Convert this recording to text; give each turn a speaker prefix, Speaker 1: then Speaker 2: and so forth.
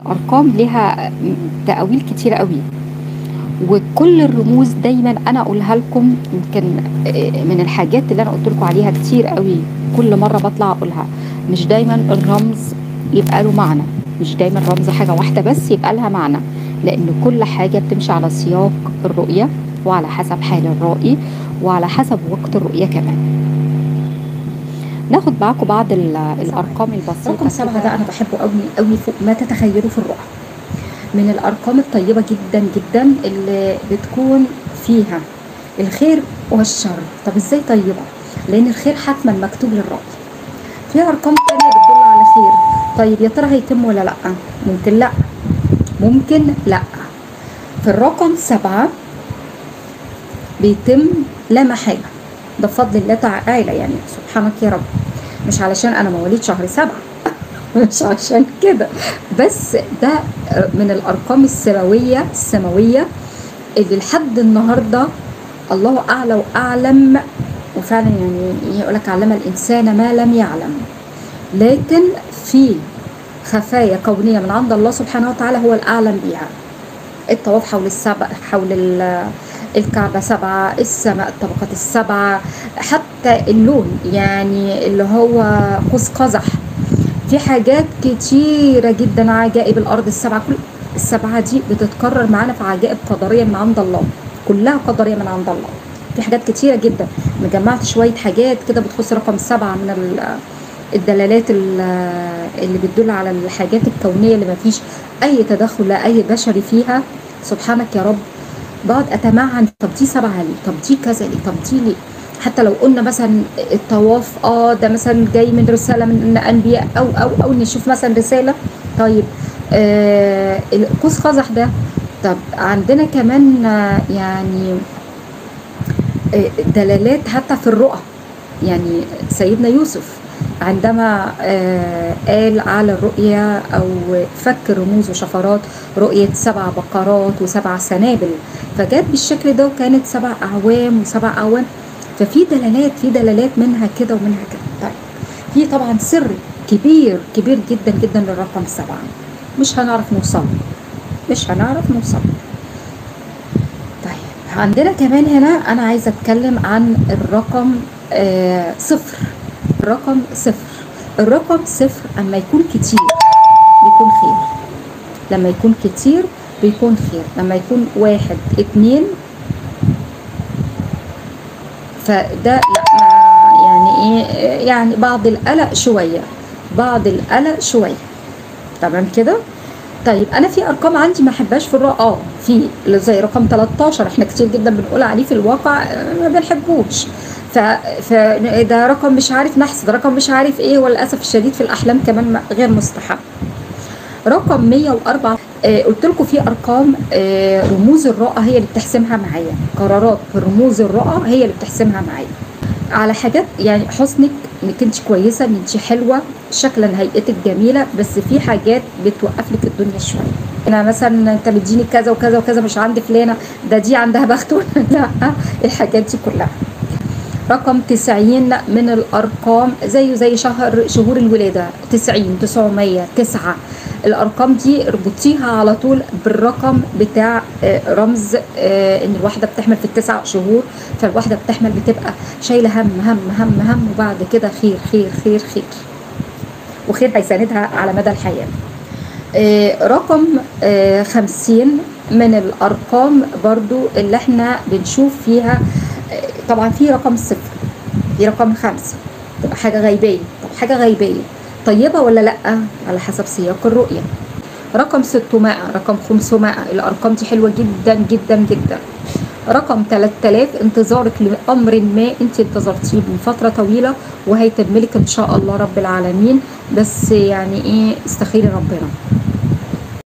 Speaker 1: الارقام لها تأويل كتير قوي وكل الرموز دايما انا اقولها لكم يمكن من الحاجات اللي انا قلت لكم عليها كتير قوي كل مره بطلع اقولها مش دايما الرمز يبقى له معنى مش دايما رمز حاجه واحده بس يبقى لها معنى لان كل حاجه بتمشي على سياق الرؤيه وعلى حسب حال الرائي وعلى حسب وقت الرؤيه كمان ناخد معاكم بعض ال- الارقام البسيطه
Speaker 2: رقم سبعة
Speaker 1: كده.
Speaker 2: ده أنا بحبه قوي قوي فوق ما تتخيلوا في الرؤى من الأرقام الطيبة جدا جدا اللي بتكون فيها الخير والشر طب ازاي طيبة؟ لأن الخير حتما مكتوب للرأي في أرقام تانية بتدل على خير طيب يا ترى هيتم ولا لأ؟ ممكن لأ ممكن لأ في الرقم سبعة بيتم لا محالة ده بفضل الله تعالى يعني سبحانك يا رب مش علشان أنا مواليد شهر سبعة مش عشان كده بس ده من الارقام السماويه السماويه اللي لحد النهارده الله اعلى واعلم وفعلا يعني يقول لك علم الانسان ما لم يعلم لكن في خفايا كونيه من عند الله سبحانه وتعالى هو الاعلم بيها الطواف حول السبع حول ال- الكعبة سبعة السماء الطبقات السبعة حتى اللون يعني اللي هو قوس قزح في حاجات كتيرة جدا عجائب الأرض السبعة كل السبعة دي بتتكرر معانا في عجائب قدرية من عند الله كلها قدرية من عند الله في حاجات كتيرة جدا مجمعت شوية حاجات كده بتخص رقم سبعة من ال- الدلالات ال- اللي بتدل على الحاجات الكونية اللي مفيش أي تدخل لا أي بشري فيها سبحانك يا رب بقعد أتمعن طب دي سبعة ليه طب دي كذا ليه طب دي ليه حتى لو قلنا مثلا الطواف اه ده مثلا جاي من رساله من انبياء او او او نشوف مثلا رساله طيب آه القوس قزح ده طب عندنا كمان آه، يعني آه، دلالات حتى في الرؤى يعني سيدنا يوسف عندما آه، قال على الرؤيا او فك رموز وشفرات رؤيه سبع بقرات وسبع سنابل فجت بالشكل ده وكانت سبع اعوام وسبع اعوام ففي دلالات في دلالات منها كده ومنها كده طيب في طبعا سر كبير كبير جدا جدا للرقم سبعة مش هنعرف نوصل مش هنعرف نوصل طيب عندنا كمان هنا انا عايزه اتكلم عن الرقم آه صفر الرقم صفر الرقم صفر اما يكون كتير بيكون خير لما يكون كتير بيكون خير لما يكون واحد اتنين فده لا ما- يعني ايه يعني بعض القلق شويه بعض القلق شويه تمام كده طيب انا في ارقام عندي ما احبهاش في الرؤى اه في اللي زي رقم 13 احنا كتير جدا بنقول عليه في الواقع آه، ما بنحبوش ف... ف ده رقم مش عارف نحس ده رقم مش عارف ايه وللاسف الشديد في الاحلام كمان ما- غير مستحب رقم 104 آه قلت لكم في ارقام آه رموز الرؤى هي اللي بتحسمها معايا قرارات في رموز الرؤى هي اللي بتحسمها معايا على حاجات يعني حسنك انك انت كويسه ان انت حلوه شكلا هيئتك جميله بس في حاجات بتوقف لك الدنيا شويه انا مثلا انت مديني كذا وكذا وكذا مش عند فلانه ده دي عندها بخت ولا لا الحاجات دي كلها رقم 90 من الارقام زيه زي شهر شهور الولاده 90 900 9 الارقام دي اربطيها على طول بالرقم بتاع آه، رمز آه، ان الواحده بتحمل في التسع شهور فالواحده بتحمل بتبقى شايله هم هم هم هم وبعد كده خير خير خير خير وخير هيساندها على مدى الحياه آه، رقم آه، خمسين من الأرقام برضو اللي احنا بنشوف فيها آه، طبعا في رقم صفر في رقم خمسة تبقى حاجة غيبية طب حاجة غيبية طيبة ولا لأ على حسب سياق الرؤية رقم 600 رقم 500 الأرقام دي حلوة جدا جدا جدا رقم 3000 انتظارك لأمر ما انت انتظرتيه من فترة طويلة وهيتم لك ان شاء الله رب العالمين بس يعني ايه استخيري ربنا